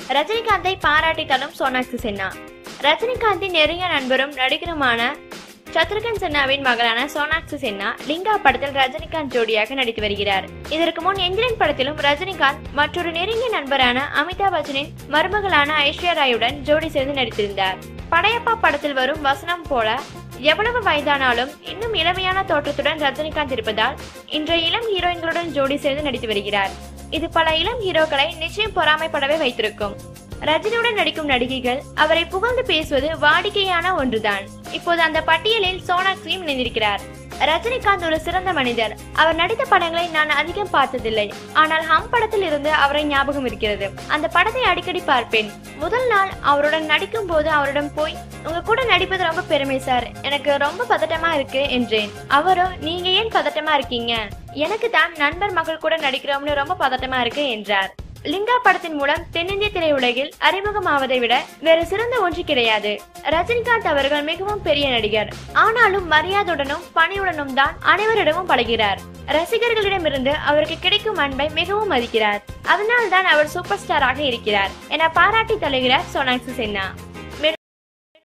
ரஜினிகாந்தை பாராட்டி தரும் சோனாக்சி சின்ஹா ரஜினிகாந்தின் நெருங்கிய நண்பரும் நடிகருமான சத்ருகன் சின்ஹாவின் மகளான சோனாக்சி சின்ஹா லிங்கா படத்தில் ரஜினிகாந்த் ஜோடியாக நடித்து வருகிறார் இதற்கு முன் எந்திரன் படத்திலும் ரஜினிகாந்த் மற்றொரு நெருங்கிய நண்பரான அமிதாப் பச்சனின் மருமகளான ஐஸ்வர்யா ராயுடன் ஜோடி சேர்ந்து நடித்திருந்தார் படையப்பா படத்தில் வரும் வசனம் போல எவ்வளவு வயதானாலும் இன்னும் இளமையான தோற்றத்துடன் ரஜினிகாந்த் இருப்பதால் இன்றைய இளம் ஹீரோயின்களுடன் ஜோடி சேர்ந்து நடித்து வருகிறார் இது பல இளம் ஹீரோக்களை நிச்சயம் பொறாமைப்படவே வைத்திருக்கும் ரஜினியுடன் நடிக்கும் நடிகைகள் அவரை புகழ்ந்து பேசுவது வாடிக்கையான ஒன்றுதான் இப்போது அந்த பட்டியலில் சோனாக்சியும் இணைந்திருக்கிறார் ரஜினிகாந்த் ஒரு சிறந்த மனிதர் அவர் நடித்த படங்களை நான் அதிகம் பார்த்ததில்லை ஆனால் ஹம் படத்தில் இருந்து அவரை ஞாபகம் இருக்கிறது அந்த படத்தை அடிக்கடி பார்ப்பேன் முதல் நாள் அவருடன் நடிக்கும் போது அவரிடம் போய் உங்க கூட நடிப்பது ரொம்ப பெருமை சார் எனக்கு ரொம்ப பதட்டமா இருக்கு என்றேன் அவரோ நீங்க ஏன் பதட்டமா இருக்கீங்க எனக்கு தான் நண்பர் மகள் கூட நடிக்கிறோம்னு ரொம்ப பதட்டமா இருக்கு என்றார் லிங்கா படத்தின் மூலம் தென்னிந்திய திரையுலகில் அறிமுகமாவதை விட வேறு சிறந்த ஒன்று கிடையாது ரஜினிகாந்த் அவர்கள் மிகவும் பெரிய நடிகர் ஆனாலும் மரியாதையுடனும் பணியுடனும் தான் அனைவரிடமும் பழகிறார் ரசிகர்களிடமிருந்து அவருக்கு கிடைக்கும் அன்பை மிகவும் மதிக்கிறார் அதனால்தான் அவர் சூப்பர் ஸ்டாராக இருக்கிறார் என பாராட்டி தருகிறார் சோனாக்சி சின்ஹா